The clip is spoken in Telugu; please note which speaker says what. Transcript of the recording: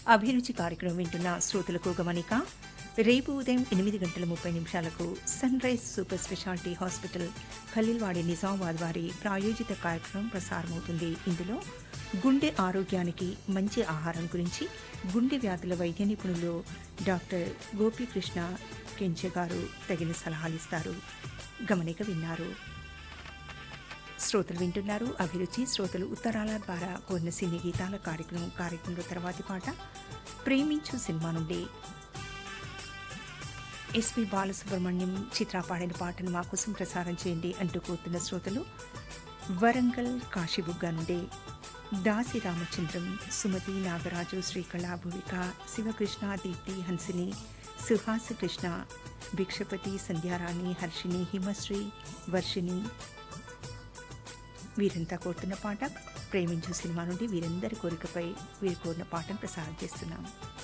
Speaker 1: అభిరుచి కార్యక్రమం వింటున్న శ్రోతలకు గమనిక రేపు ఉదయం ఎనిమిది గంటల ముప్పై నిమిషాలకు sunrise super speciality hospital Khaleelwadi Nizamabad వారి ప్రాయోజిత కార్యక్రమం ప్రసారమవుతుంది ఇందులో గుండె ఆరోగ్యానికి మంచి ఆహారం గురించి గుండె వ్యాధుల వైద్య నిపుణులు డాక్టర్ గోపీకృష్ణ కెంచె గారు తగిన సలహాలు ఇస్తారు గమనిక విన్నారు శ్రోతలు వింటున్నారు అభిరుచి శ్రోతలు ఉత్తరాల ద్వారా కోరిన సినీ గీతాల కార్యక్రమం కార్యక్రమంలో తర్వాతి పాట ప్రేమించు సినిమా నుండి ఎస్పి బాలసుబ్రహ్మణ్యం చిత్ర పాడిన పాటను మా కోసం ప్రసారం చేయండి అంటూ కోరుతున్న శ్రోతలు వరంగల్ కాశీబుగ్గ నుండి దాసి రామచంద్రం సుమతి నాగరాజు శ్రీకళ భువిక శివకృష్ణ దీప్తి హన్సిని సుహాస కృష్ణ భిక్షపతి సంధ్యారాణి హర్షిని హిమశ్రీ వర్షిణి వీరంతా కోరుతున్న పాట ప్రేమించు సినిమా నుండి వీరందరి కోరికపై వీరు కోరిన పాటను ప్రసారం చేస్తున్నాం